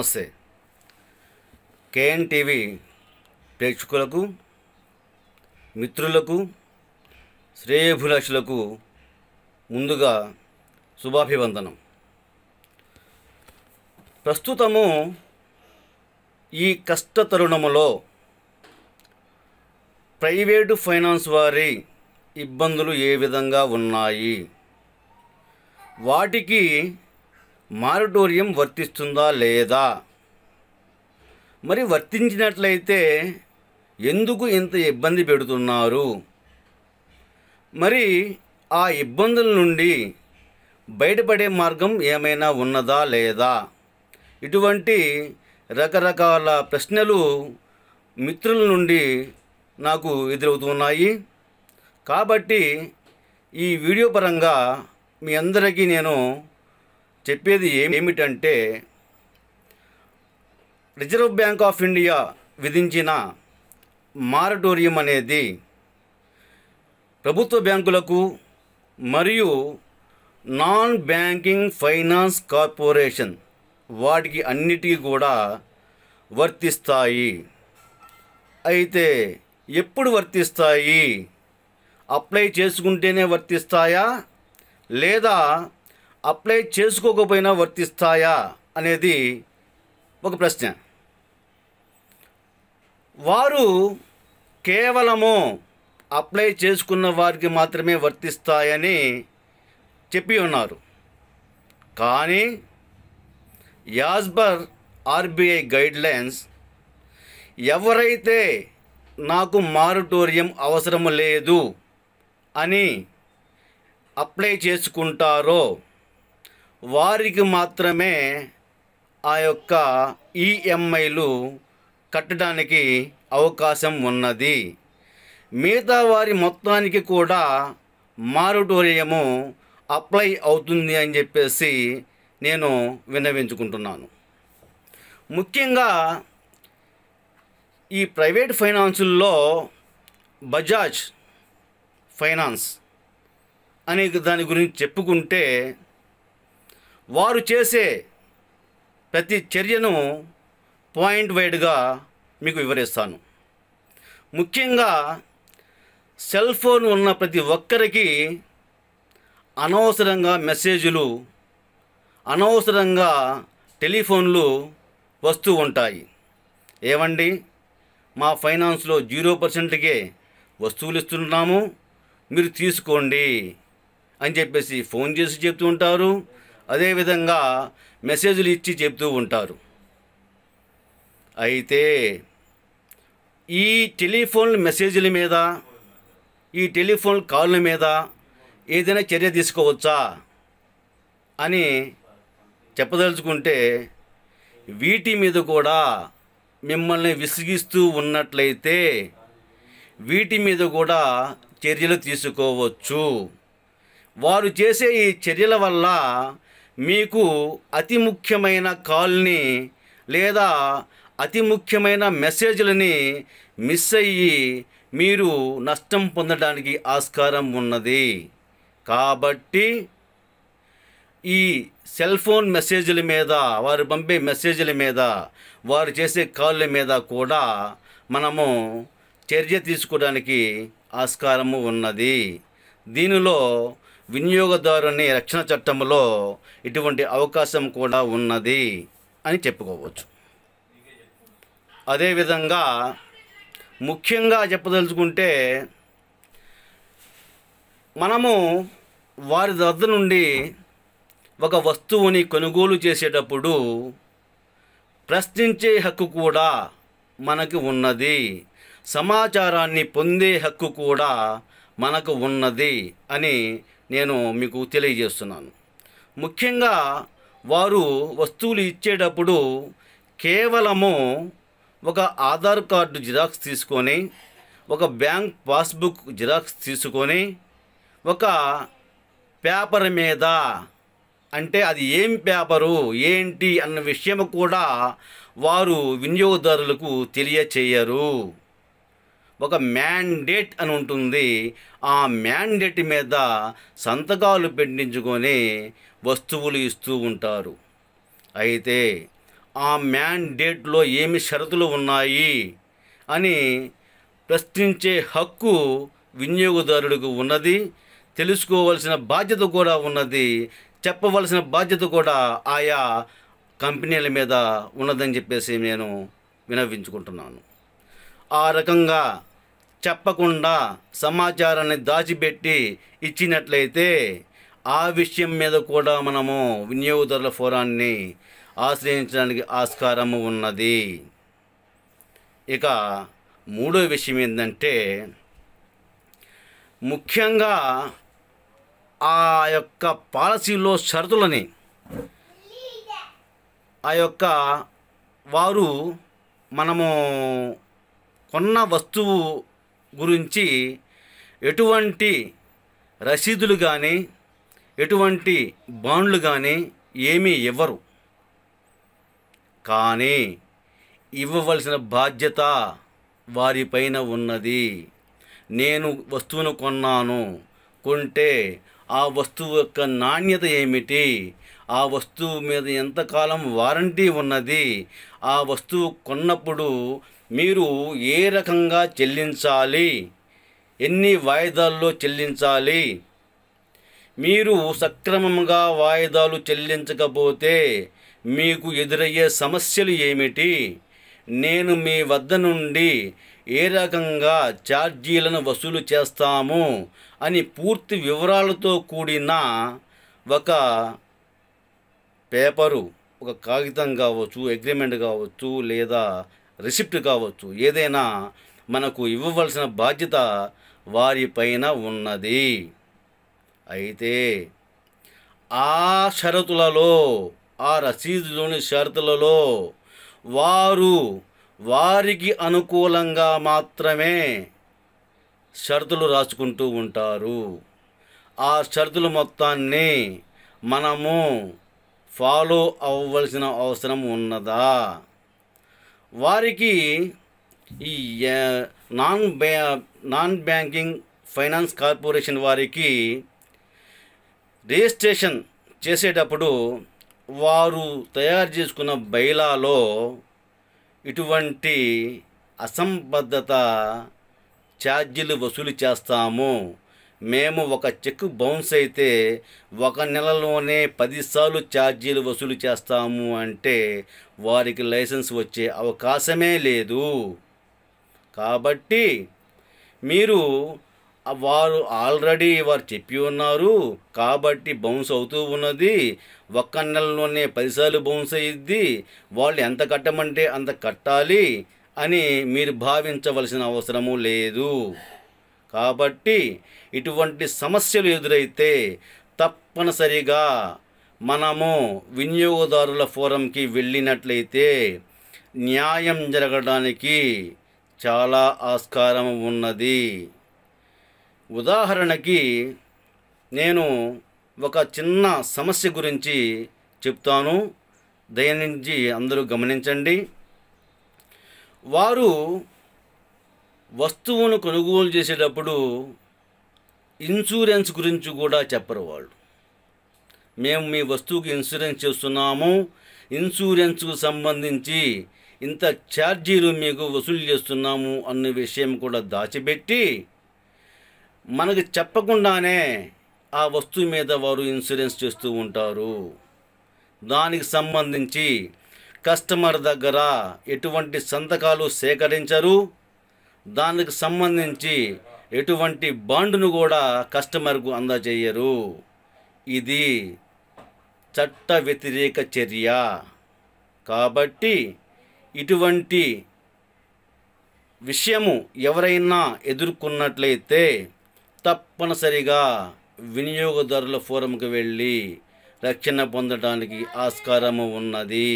నమస్తే KN TV ప్రేక్షకులకు మిత్రులకు శ్రేయభిలాషులకు ముందుగా శుభాభివందనం ప్రస్తుతము ఈ కష్ట తరుణములో ప్రైవేటు ఫైనాన్స్ వారి ఇబ్బందులు ఏ విధంగా ఉన్నాయి వాటికి మారటోరియం వర్తిస్తుందా లేదా మరి వర్తించినట్లయితే ఎందుకు ఇంత ఇబ్బంది పెడుతున్నారు మరి ఆ ఇబ్బందుల నుండి బయటపడే మార్గం ఏమైనా ఉన్నదా లేదా ఇటువంటి రకరకాల ప్రశ్నలు మిత్రుల నుండి నాకు ఎదురవుతున్నాయి కాబట్టి ఈ వీడియో పరంగా మీ అందరికీ నేను చెప్పేది ఏమిటంటే రిజర్వ్ బ్యాంక్ ఆఫ్ ఇండియా విధించిన మారటోరియం అనేది ప్రభుత్వ బ్యాంకులకు మరియు నాన్ బ్యాంకింగ్ ఫైనాన్స్ కార్పొరేషన్ వాటికి అన్నిటికీ కూడా వర్తిస్తాయి అయితే ఎప్పుడు వర్తిస్తాయి అప్లై చేసుకుంటేనే వర్తిస్తాయా లేదా అప్లై చేసుకోకపోయినా వర్తిస్తాయా అనేది ఒక ప్రశ్న వారు కేవలము అప్లై చేసుకున్న వారికి మాత్రమే వర్తిస్తాయని చెప్పి ఉన్నారు కానీ యాజ్ పర్ ఆర్బీఐ గైడ్లైన్స్ ఎవరైతే నాకు మారటోరియం అవసరం లేదు అని అప్లై చేసుకుంటారో వారికి మాత్రమే ఆ యొక్క ఈఎంఐలు కట్టడానికి అవకాశం ఉన్నది మిగతా వారి మొత్తానికి కూడా మారటోరియము అప్లై అవుతుంది అని చెప్పేసి నేను విన్నవించుకుంటున్నాను ముఖ్యంగా ఈ ప్రైవేట్ ఫైనాన్సుల్లో బజాజ్ ఫైనాన్స్ అనే దాని గురించి చెప్పుకుంటే వారు చేసే ప్రతి చర్యను పాయింట్ వైడ్గా మీకు వివరిస్తాను ముఖ్యంగా సెల్ ఫోన్ ఉన్న ప్రతి ఒక్కరికి అనవసరంగా మెసేజ్లు అనవసరంగా టెలిఫోన్లు వస్తూ ఉంటాయి ఏమండి మా ఫైనాన్స్లో జీరో పర్సెంట్కే వస్తువులు ఇస్తున్నాము మీరు తీసుకోండి అని చెప్పేసి ఫోన్ చేసి చెప్తూ ఉంటారు అదేవిధంగా మెసేజ్లు ఇచ్చి చెప్తూ ఉంటారు అయితే ఈ టెలిఫోన్ మెసేజ్ల మీద ఈ టెలిఫోన్ కాళ్ళ మీద ఏదైనా చర్య తీసుకోవచ్చా అని చెప్పదలుచుకుంటే వీటి మీద కూడా మిమ్మల్ని విసిగిస్తూ ఉన్నట్లయితే వీటి మీద కూడా చర్యలు తీసుకోవచ్చు వారు చేసే ఈ చర్యల వల్ల మీకు అతి ముఖ్యమైన కాల్ని లేదా అతి ముఖ్యమైన మెసేజ్లని మిస్ అయ్యి మీరు నష్టం పొందడానికి ఆస్కారం ఉన్నది కాబట్టి ఈ సెల్ ఫోన్ మెసేజ్ల మీద వారు పంపే మెసేజ్ల మీద వారు చేసే కాళ్ళ మీద కూడా మనము చర్య తీసుకోవడానికి ఆస్కారము ఉన్నది దీనిలో వినియోగదారుని రక్షణ చట్టంలో ఇటువంటి అవకాశం కూడా ఉన్నది అని చెప్పుకోవచ్చు అదేవిధంగా ముఖ్యంగా చెప్పదలుచుకుంటే మనము వారి వద్ద నుండి ఒక వస్తువుని కొనుగోలు చేసేటప్పుడు ప్రశ్నించే హక్కు కూడా మనకు ఉన్నది సమాచారాన్ని పొందే హక్కు కూడా మనకు ఉన్నది అని నేను మీకు తెలియజేస్తున్నాను ముఖ్యంగా వారు వస్తువులు ఇచ్చేటప్పుడు కేవలము ఒక ఆధార్ కార్డు జిరాక్స్ తీసుకొని ఒక బ్యాంక్ పాస్బుక్ జిరాక్స్ తీసుకొని ఒక పేపర్ మీద అంటే అది ఏం పేపరు ఏంటి అన్న విషయం కూడా వారు వినియోగదారులకు తెలియచేయరు ఒక మ్యాండేట్ అని ఉంటుంది ఆ మ్యాండేట్ మీద సంతకాలు పెట్టించుకొని వస్తువులు ఇస్తూ ఉంటారు అయితే ఆ మ్యాండేట్లో ఏమి షరతులు ఉన్నాయి అని ప్రశ్నించే హక్కు వినియోగదారుడికి ఉన్నది తెలుసుకోవలసిన బాధ్యత కూడా ఉన్నది చెప్పవలసిన బాధ్యత కూడా ఆయా కంపెనీల మీద ఉన్నదని చెప్పేసి నేను వినవించుకుంటున్నాను ఆ రకంగా చెప్పకుండా సమాచారాన్ని దాచిపెట్టి ఇచ్చినట్లయితే ఆ విషయం మీద కూడా మనము వినియోగదారుల ఫోరాన్ని ఆశ్రయించడానికి ఆస్కారము ఉన్నది ఇక మూడో విషయం ఏంటంటే ముఖ్యంగా ఆ యొక్క పాలసీలో షరతులని ఆ యొక్క వారు మనము కొన్న వస్తువు గురించి ఎటువంటి రసీదులు కానీ ఎటువంటి బాండ్లు కానీ ఏమీ ఇవ్వరు కానీ ఇవ్వవలసిన బాధ్యత వారిపైన ఉన్నది నేను వస్తువును కొన్నాను కొంటే ఆ వస్తువు యొక్క నాణ్యత ఏమిటి ఆ వస్తువు మీద ఎంతకాలం వారంటీ ఉన్నది ఆ వస్తువు కొన్నప్పుడు మీరు ఏ రకంగా చెల్లించాలి ఎన్ని వాయిదాల్లో చెల్లించాలి మీరు సక్రమంగా వాయిదాలు చెల్లించకపోతే మీకు ఎదురయ్యే సమస్యలు ఏమిటి నేను మీ వద్ద నుండి ఏ రకంగా ఛార్జీలను వసూలు చేస్తాము అని పూర్తి వివరాలతో కూడిన ఒక పేపరు ఒక కాగితం కావచ్చు అగ్రిమెంట్ కావచ్చు లేదా రిసిప్ట్ కావచ్చు ఏదైనా మనకు ఇవ్వవలసిన బాధ్యత వారిపైన ఉన్నది అయితే ఆ షరతులలో ఆ రసీదులోని షరతులలో వారు వారికి అనుకూలంగా మాత్రమే షరతులు రాసుకుంటూ ఉంటారు ఆ షరతులు మొత్తాన్ని మనము ఫాలో అవ్వవలసిన అవసరం ఉన్నదా వారికి ఈ ఆ, నాన్ బ్యా నాన్ బ్యాంకింగ్ ఫైనాన్స్ కార్పొరేషన్ వారికి రిజిస్ట్రేషన్ చేసేటప్పుడు వారు తయారు చేసుకున్న బైలాలో ఇటువంటి అసంబద్ధత ఛార్జీలు వసూలు చేస్తాము మేము ఒక చెక్ బౌన్స్ అయితే ఒక నెలలోనే పదిసార్లు ఛార్జీలు వసూలు చేస్తాము అంటే వారికి లైసెన్స్ వచ్చే అవకాశమే లేదు కాబట్టి మీరు ఆ వారు ఆల్రెడీ వారు చెప్పి ఉన్నారు కాబట్టి బౌన్స్ అవుతూ ఉన్నది ఒక్క నెలలోనే పదిసార్లు బౌన్స్ అయ్యిద్ది వాళ్ళు ఎంత కట్టమంటే అంత కట్టాలి అని మీరు భావించవలసిన అవసరము లేదు కాబట్టి ఇటువంటి సమస్యలు ఎదురైతే తప్పనిసరిగా మనము వినియోగదారుల ఫోరంకి వెళ్ళినట్లయితే న్యాయం జరగడానికి చాలా ఆస్కారం ఉన్నది ఉదాహరణకి నేను ఒక చిన్న సమస్య గురించి చెప్తాను దయనించి అందరూ గమనించండి వారు వస్తువును కొనుగోలు చేసేటప్పుడు ఇన్సూరెన్స్ గురించి కూడా చెప్పరు వాళ్ళు మేము మీ వస్తువుకి ఇన్సూరెన్స్ చేస్తున్నాము ఇన్సూరెన్స్కు సంబంధించి ఇంత ఛార్జీలు మీకు వసూలు చేస్తున్నాము అన్న విషయం కూడా దాచిపెట్టి మనకు చెప్పకుండానే ఆ వస్తువు మీద వారు ఇన్సూరెన్స్ చేస్తూ ఉంటారు దానికి సంబంధించి కస్టమర్ దగ్గర ఎటువంటి సంతకాలు సేకరించరు దానికి సంబంధించి ఎటువంటి బాండును కూడా కస్టమర్కు అందజేయరు ఇది చట్ట వ్యతిరేక చర్య కాబట్టి ఇటువంటి విషయము ఎవరైనా ఎదుర్కొన్నట్లయితే తప్పనిసరిగా వినియోగదారుల ఫోరంకి వెళ్ళి రక్షణ పొందడానికి ఆస్కారము ఉన్నది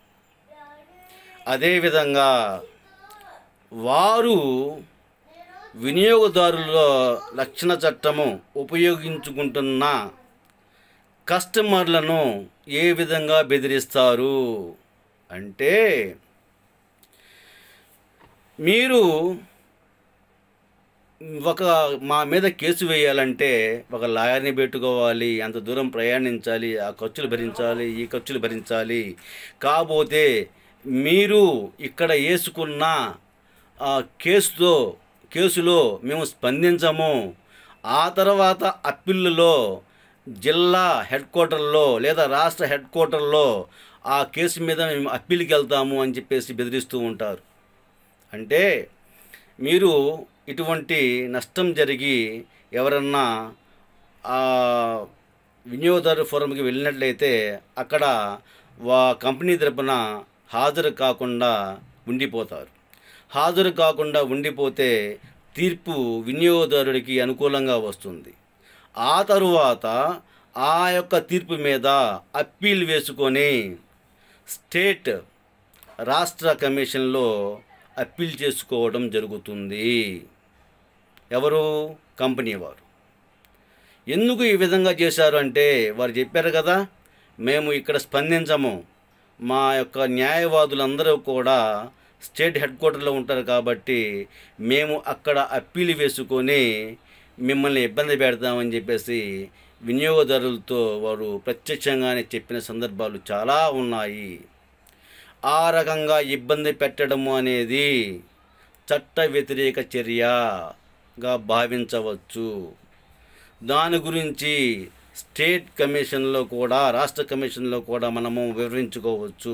అదేవిధంగా వారు వినియోగదారుల రక్షణ చట్టము ఉపయోగించుకుంటున్న కస్టమర్లను ఏ విధంగా బెదిరిస్తారు అంటే మీరు ఒక మా మీద కేసు వేయాలంటే ఒక లాయర్ని పెట్టుకోవాలి అంత దూరం ప్రయాణించాలి ఆ ఖర్చులు భరించాలి ఈ ఖర్చులు భరించాలి కాకపోతే మీరు ఇక్కడ వేసుకున్న ఆ కేసుతో కేసులో మేము స్పందించము ఆ తర్వాత అప్పీళ్ళలో జిల్లా హెడ్ క్వార్టర్లో లేదా రాష్ట్ర హెడ్ క్వార్టర్లో ఆ కేసు మీద మేము అప్పీల్కి వెళ్తాము అని చెప్పేసి బెదిరిస్తూ ఉంటారు అంటే మీరు ఇటువంటి నష్టం జరిగి ఎవరన్నా ఆ వినియోగదారు ఫోరంకి వెళ్ళినట్లయితే అక్కడ వా కంపెనీ తరపున హాజరు కాకుండా ఉండిపోతారు హాజరు కాకుండా ఉండిపోతే తీర్పు వినియోగదారుడికి అనుకూలంగా వస్తుంది ఆ తరువాత ఆ యొక్క తీర్పు మీద అప్పీల్ వేసుకొని స్టేట్ రాష్ట్ర కమిషన్లో అప్పీల్ చేసుకోవడం జరుగుతుంది ఎవరు కంపెనీ వారు ఎందుకు ఈ విధంగా చేశారు అంటే వారు చెప్పారు కదా మేము ఇక్కడ స్పందించము మా యొక్క న్యాయవాదులందరూ కూడా స్టేట్ హెడ్ క్వార్టర్లో ఉంటారు కాబట్టి మేము అక్కడ అప్పీల్ వేసుకొని మిమ్మల్ని ఇబ్బంది పెడతామని చెప్పేసి వినియోగదారులతో వారు ప్రత్యక్షంగానే చెప్పిన సందర్భాలు చాలా ఉన్నాయి ఆ రకంగా ఇబ్బంది పెట్టడము అనేది చట్ట వ్యతిరేక చర్యగా భావించవచ్చు దాని గురించి స్టేట్ కమిషన్లో కూడా రాష్ట్ర కమిషన్లో కూడా మనము వివరించుకోవచ్చు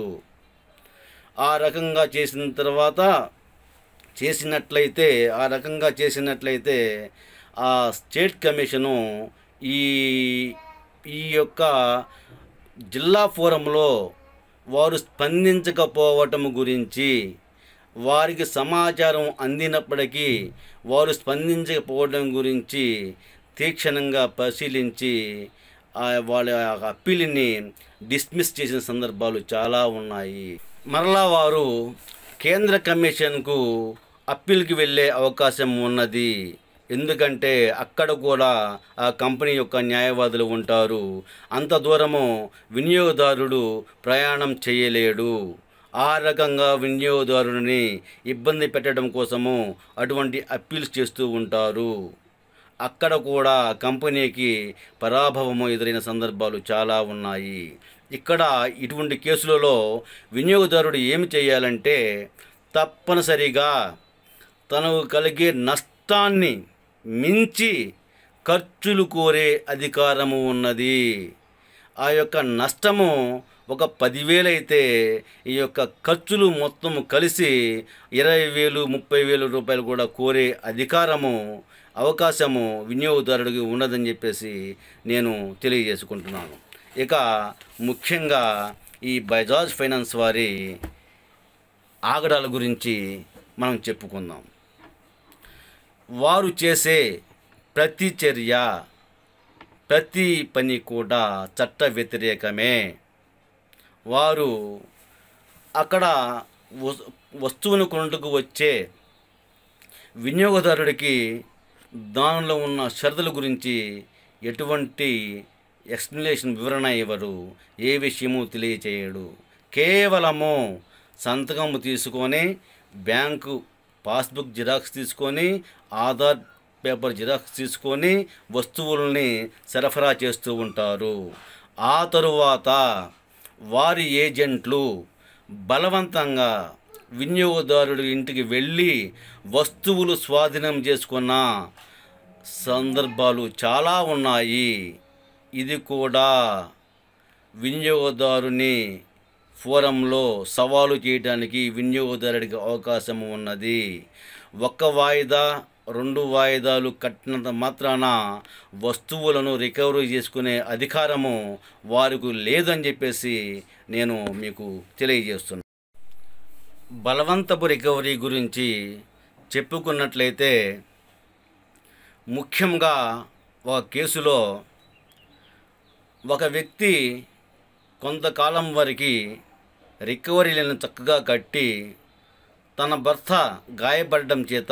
ఆ రకంగా చేసిన తర్వాత చేసినట్లయితే ఆ రకంగా చేసినట్లయితే ఆ స్టేట్ కమిషను ఈ ఈ యొక్క జిల్లా ఫోరంలో వారు స్పందించకపోవటం గురించి వారికి సమాచారం అందినప్పటికీ వారు స్పందించకపోవడం గురించి తీక్షణంగా పరిశీలించి ఆ వాళ్ళ అప్పీల్ని డిస్మిస్ చేసిన సందర్భాలు చాలా ఉన్నాయి మరలా వారు కేంద్ర కమిషన్కు అప్పీల్కి వెళ్ళే అవకాశం ఉన్నది ఎందుకంటే అక్కడ కూడా ఆ కంపెనీ యొక్క న్యాయవాదులు ఉంటారు అంత దూరము వినియోగదారుడు ప్రయాణం చేయలేడు ఆ రకంగా వినియోగదారుని ఇబ్బంది పెట్టడం కోసము అటువంటి అప్పీల్స్ చేస్తూ ఉంటారు అక్కడ కూడా కంపెనీకి పరాభవము ఎదురైన సందర్భాలు చాలా ఉన్నాయి ఇక్కడ ఇటువంటి కేసులలో వినియోగదారుడు ఏమి చేయాలంటే తప్పనిసరిగా తనకు కలిగే నష్టాన్ని మించి ఖర్చులు కోరే అధికారము ఉన్నది ఆ యొక్క నష్టము ఒక పదివేలు అయితే ఈ యొక్క ఖర్చులు మొత్తం కలిసి ఇరవై వేలు ముప్పై వేలు రూపాయలు కూడా కోరే అధికారము అవకాశము వినియోగదారుడికి ఉన్నదని చెప్పేసి నేను తెలియజేసుకుంటున్నాను ఇక ముఖ్యంగా ఈ బజాజ్ ఫైనాన్స్ వారి ఆగడాల గురించి మనం చెప్పుకుందాం వారు చేసే ప్రతి చర్య ప్రతి పని కూడా చట్ట వ్యతిరేకమే వారు అక్కడ వస్- వస్తువును కొనుటకు వచ్చే వినియోగదారుడికి దానిలో ఉన్న షరతుల గురించి ఎటువంటి ఎక్స్ప్లెనేషన్ వివరణ ఇవ్వరు ఏ విషయము తెలియచేయడు కేవలము సంతకము తీసుకొని బ్యాంకు పాస్బుక్ జిరాక్స్ తీసుకొని ఆధార్ పేపర్ జిరాక్స్ తీసుకొని వస్తువుల్ని సరఫరా చేస్తూ ఉంటారు ఆ తరువాత వారి ఏజెంట్లు బలవంతంగా వినియోగదారుడి ఇంటికి వెళ్ళి వస్తువులు స్వాధీనం చేసుకున్న సందర్భాలు చాలా ఉన్నాయి ఇది కూడా వినియోగదారుని ఫోరంలో సవాలు చేయడానికి వినియోగదారుడికి అవకాశం ఉన్నది ఒక్క వాయిదా రెండు వాయిదాలు కట్టినంత మాత్రాన వస్తువులను రికవరీ చేసుకునే అధికారము వారికి లేదని చెప్పేసి నేను మీకు తెలియజేస్తున్నాను బలవంతపు రికవరీ గురించి చెప్పుకున్నట్లయితే ముఖ్యంగా ఒక కేసులో ఒక వ్యక్తి కొంతకాలం వరకు రికవరీలను చక్కగా కట్టి తన భర్త గాయపడడం చేత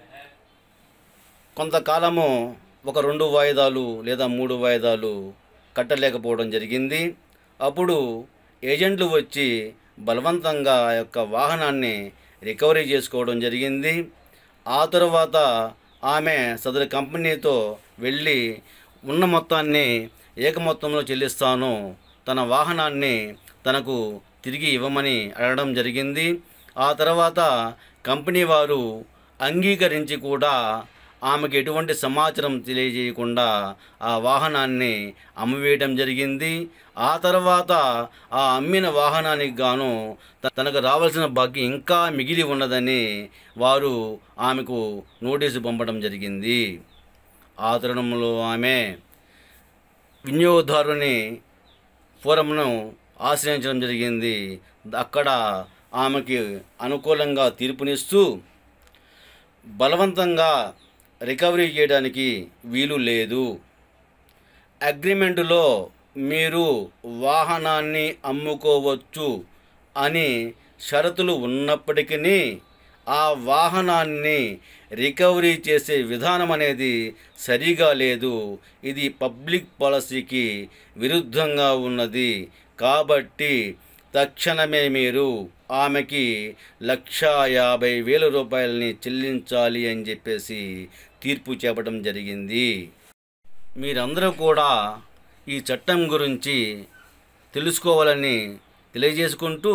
కొంతకాలము ఒక రెండు వాయిదాలు లేదా మూడు వాయిదాలు కట్టలేకపోవడం జరిగింది అప్పుడు ఏజెంట్లు వచ్చి బలవంతంగా ఆ యొక్క వాహనాన్ని రికవరీ చేసుకోవడం జరిగింది ఆ తర్వాత ఆమె సదరు కంపెనీతో వెళ్ళి ఉన్న మొత్తాన్ని ఏక మొత్తంలో చెల్లిస్తాను తన వాహనాన్ని తనకు తిరిగి ఇవ్వమని అడగడం జరిగింది ఆ తర్వాత కంపెనీ వారు అంగీకరించి కూడా ఆమెకు ఎటువంటి సమాచారం తెలియజేయకుండా ఆ వాహనాన్ని అమ్మివేయడం జరిగింది ఆ తర్వాత ఆ అమ్మిన వాహనానికి గాను త- తనకు రావాల్సిన బాకీ ఇంకా మిగిలి ఉన్నదని వారు ఆమెకు నోటీసు పంపడం జరిగింది ఆ తరుణంలో ఆమె వినియోగదారుని ఫోరంను ఆశ్రయించడం జరిగింది అక్కడ ఆమెకి అనుకూలంగా తీర్పునిస్తూ బలవంతంగా రికవరీ చేయడానికి వీలు లేదు అగ్రిమెంటులో మీరు వాహనాన్ని అమ్ముకోవచ్చు అని షరతులు ఉన్నప్పటికీ ఆ వాహనాన్ని రికవరీ చేసే విధానం అనేది సరిగా లేదు ఇది పబ్లిక్ పాలసీకి విరుద్ధంగా ఉన్నది కాబట్టి తక్షణమే మీరు ఆమెకి లక్షా యాభై వేల రూపాయలని చెల్లించాలి అని చెప్పేసి తీర్పు చెప్పడం జరిగింది మీరందరూ కూడా ఈ చట్టం గురించి తెలుసుకోవాలని తెలియజేసుకుంటూ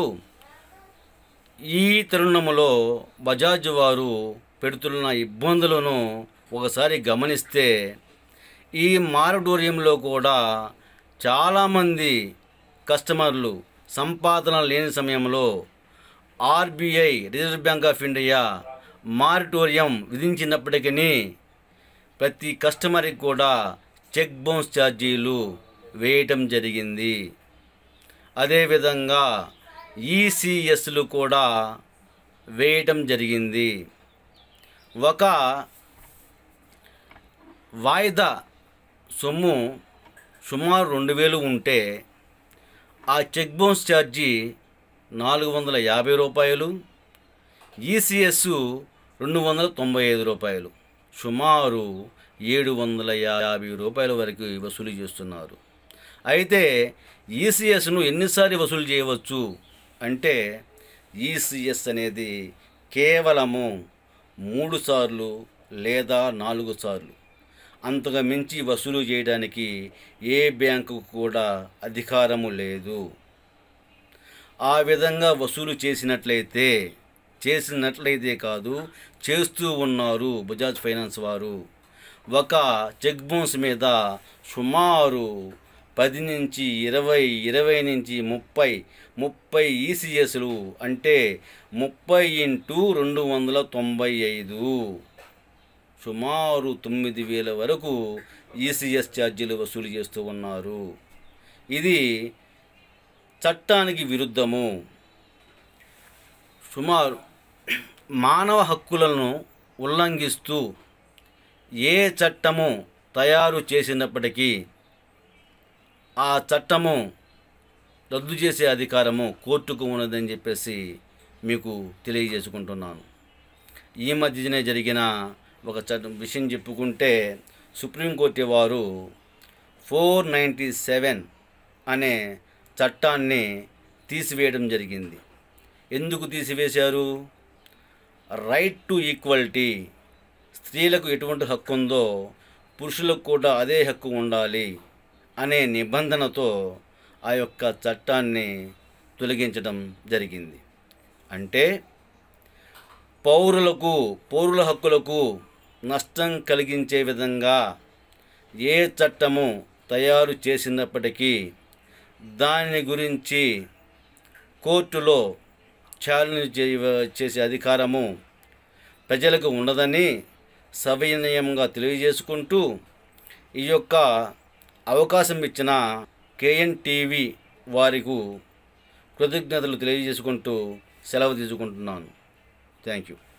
ఈ తరుణంలో బజాజ్ వారు పెడుతున్న ఇబ్బందులను ఒకసారి గమనిస్తే ఈ మారటోరియంలో కూడా చాలామంది కస్టమర్లు సంపాదన లేని సమయంలో RBI Reserve Bank of India moratorium విధించినప్పటికీ ప్రతి కస్టమర్కి కూడా చెక్ బౌన్స్ ఛార్జీలు వేయటం జరిగింది అదేవిధంగా ఈసీఎస్లు కూడా వేయటం జరిగింది ఒక వాయిదా సొమ్ము సుమారు రెండు వేలు ఉంటే ఆ చెక్ బౌన్స్ ఛార్జీ నాలుగు వందల యాభై రూపాయలు ఈసీఎస్ రెండు వందల తొంభై ఐదు రూపాయలు సుమారు ఏడు వందల యాభై రూపాయల వరకు వసూలు చేస్తున్నారు అయితే ఈసీఎస్ను ఎన్నిసార్లు వసూలు చేయవచ్చు అంటే ఈసీఎస్ అనేది కేవలము మూడు సార్లు లేదా నాలుగు సార్లు అంతగా మించి వసూలు చేయడానికి ఏ బ్యాంకు కూడా అధికారము లేదు ఆ విధంగా వసూలు చేసినట్లయితే చేసినట్లయితే కాదు చేస్తూ ఉన్నారు బజాజ్ ఫైనాన్స్ వారు ఒక చెక్ బౌన్స్ మీద సుమారు పది నుంచి ఇరవై ఇరవై నుంచి ముప్పై ముప్పై ఈసీఎస్లు అంటే ముప్పై ఇంటూ రెండు వందల తొంభై ఐదు సుమారు తొమ్మిది వేల వరకు ఈసీఎస్ ఛార్జీలు వసూలు చేస్తూ ఉన్నారు ఇది చట్టానికి విరుద్ధము సుమారు మానవ హక్కులను ఉల్లంఘిస్తూ ఏ చట్టము తయారు చేసినప్పటికీ ఆ చట్టము రద్దు చేసే అధికారము కోర్టుకు ఉన్నదని చెప్పేసి మీకు తెలియజేసుకుంటున్నాను ఈ మధ్యనే జరిగిన ఒక చట్టం విషయం చెప్పుకుంటే సుప్రీంకోర్టు వారు ఫోర్ నైంటీ సెవెన్ అనే చట్టాన్ని తీసివేయడం జరిగింది ఎందుకు తీసివేశారు రైట్ టు ఈక్వాలిటీ స్త్రీలకు ఎటువంటి హక్కు ఉందో పురుషులకు కూడా అదే హక్కు ఉండాలి అనే నిబంధనతో ఆ యొక్క చట్టాన్ని తొలగించడం జరిగింది అంటే పౌరులకు పౌరుల హక్కులకు నష్టం కలిగించే విధంగా ఏ చట్టము తయారు చేసినప్పటికీ దాని గురించి కోర్టులో ఛాలెంజ్ చేయ- చేసే అధికారము ప్రజలకు ఉండదని సవినయంగా తెలియజేసుకుంటూ ఈ యొక్క అవకాశం ఇచ్చిన కేఎన్ టీవీ వారికి కృతజ్ఞతలు తెలియజేసుకుంటూ సెలవు తీసుకుంటున్నాను థ్యాంక్ యూ